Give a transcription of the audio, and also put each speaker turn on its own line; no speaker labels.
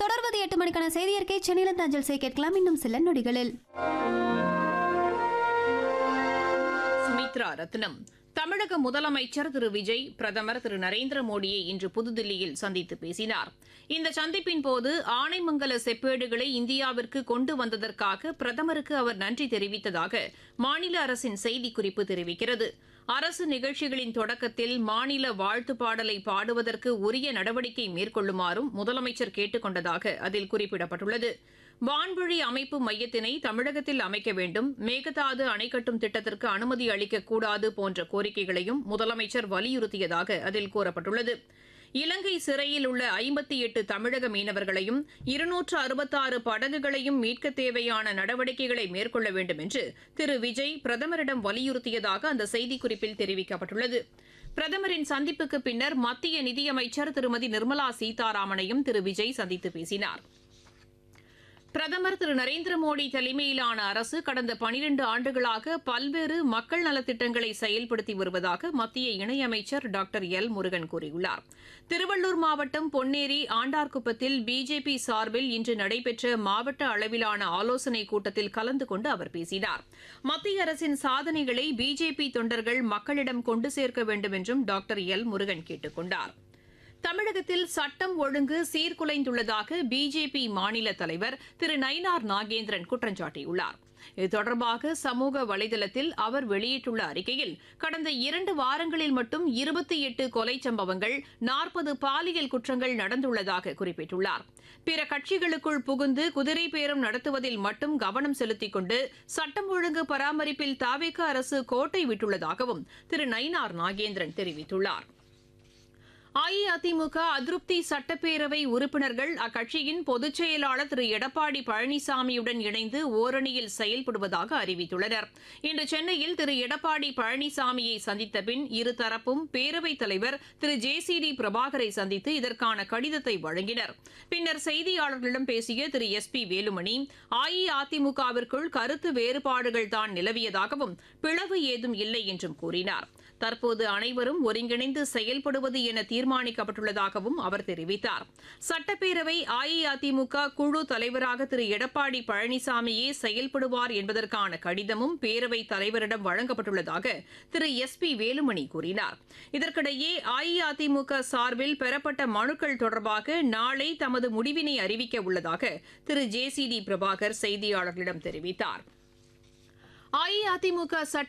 தொடர்வது எட்டு மணிக்கான செய்தி அறிக்கை சென்னையில் தஞ்சல் செய்ய கேட்கலாம் இன்னும் சில நொடிகளில்
சுமித்ரா ரத்னம் தமிழக முதலமைச்சர் திரு விஜய் பிரதமர் திரு நரேந்திர மோடியை இன்று புதுதில்லியில் சந்தித்து பேசினார் இந்த சந்திப்பின் போது ஆனைமங்கல செப்பேடுகளை இந்தியாவிற்கு கொண்டு வந்ததற்காக பிரதமருக்கு அவர் நன்றி தெரிவித்ததாக மாநில அரசின் செய்திக்குறிப்பு தெரிவிக்கிறது அரசு நிகழ்ச்சிகளின் தொடக்கத்தில் மாநில வாழ்த்து பாடலை பாடுவதற்கு உரிய நடவடிக்கை மேற்கொள்ளுமாறும் முதலமைச்சர் கேட்டுக் கொண்டதாக அதில் குறிப்பிடப்பட்டுள்ளது வான்வழி அமைப்பு மையத்தினை தமிழகத்தில் அமைக்க வேண்டும் மேகதாது அணை கட்டும் திட்டத்திற்கு அனுமதி அளிக்கக்கூடாது போன்ற கோரிக்கைகளையும் முதலமைச்சர் வலியுறுத்தியதாக அதில் கூறப்பட்டுள்ளது இலங்கை சிறையில் உள்ள ஐம்பத்தி எட்டு தமிழக மீனவர்களையும் இருநூற்று அறுபத்தாறு படகுகளையும் மீட்க தேவையான நடவடிக்கைகளை மேற்கொள்ள வேண்டும் என்று திரு விஜய் பிரதமரிடம் வலியுறுத்தியதாக அந்த செய்திக்குறிப்பில் தெரிவிக்கப்பட்டுள்ளது பிரதமரின் சந்திப்புக்கு பின்னர் மத்திய நிதியமைச்சர் திருமதி நிர்மலா சீதாராமனையும் திரு விஜய் சந்தித்து பேசினார் பிரதமர் திரு நரேந்திர மோடி தலைமையிலான அரசு கடந்த பனிரண்டு ஆண்டுகளாக பல்வேறு மக்கள் நலத்திட்டங்களை செயல்படுத்தி வருவதாக மத்திய இணையமைச்சர் டாக்டர் எல் முருகன் கூறியுள்ளார் திருவள்ளூர் மாவட்டம் பொன்னேரி ஆண்டார்குப்பத்தில் பிஜேபி சார்பில் இன்று நடைபெற்ற மாவட்ட அளவிலான ஆலோசனைக் கூட்டத்தில் கலந்து கொண்டு அவர் பேசினார் மத்திய அரசின் சாதனைகளை பிஜேபி தொண்டர்கள் மக்களிடம் கொண்டு சேர்க்க வேண்டும் என்றும் டாக்டர் எல் முருகன் கேட்டுக் கொண்டாா் தமிழகத்தில் சட்டம் ஒழுங்கு சீர்குலைந்துள்ளதாக பிஜேபி மாநில தலைவர் திரு நயினார் நாகேந்திரன் குற்றம் சாட்டியுள்ளார் இது தொடர்பாக சமூக வலைதளத்தில் அவர் வெளியிட்டுள்ள அறிக்கையில் கடந்த இரண்டு வாரங்களில் மட்டும் இருபத்தி எட்டு கொலை சம்பவங்கள் நாற்பது பாலியல் குற்றங்கள் நடந்துள்ளதாக குறிப்பிட்டுள்ளார் பிற கட்சிகளுக்குள் புகுந்து குதிரை பேரம் நடத்துவதில் மட்டும் கவனம் செலுத்திக் கொண்டு சட்டம் ஒழுங்கு பராமரிப்பில் தாவேக அரசு கோட்டை விட்டுள்ளதாகவும் திரு நயினார் நாகேந்திரன் தெரிவித்துள்ளார் அஇஅதிமுக அதிருப்தி சட்டப்பேரவை உறுப்பினர்கள் அக்கட்சியின் பொதுச் செயலாளர் திரு எடப்பாடி பழனிசாமியுடன் இணைந்து ஓரணியில் செயல்படுவதாக அறிவித்துள்ளனர் இன்று சென்னையில் திரு எடப்பாடி பழனிசாமியை சந்தித்த பின் இருதரப்பும் பேரவைத் தலைவர் திரு ஜே சி டி பிரபாகரை சந்தித்து இதற்கான கடிதத்தை வழங்கினர் பின்னர் செய்தியாளர்களிடம் பேசிய திரு எஸ் பி வேலுமணி அஇஅதிமுகவிற்குள் கருத்து வேறுபாடுகள் தான் நிலவியதாகவும் பிளவு ஏதும் இல்லை என்றும் கூறினார் தற்போது அனைவரும் ஒருங்கிணைந்து செயல்படுவது என தீர்மானிக்கப்பட்டுள்ளதாகவும் அவர் தெரிவித்தார் சட்டப்பேரவை அஇஅதிமுக குழு தலைவராக திரு எடப்பாடி பழனிசாமியே செயல்படுவார் என்பதற்கான கடிதமும் பேரவைத் தலைவரிடம் வழங்கப்பட்டுள்ளதாக திரு எஸ் பி வேலுமணி கூறினார் இதற்கிடையே அஇஅதிமுக சார்பில் பெறப்பட்ட மனுக்கள் தொடர்பாக நாளை தமது முடிவினை அறிவிக்க உள்ளதாக திரு ஜே சி டி பிரபாகர் செய்தியாளர்களிடம் தெரிவித்தார் அஇஅதிமுக சட்ட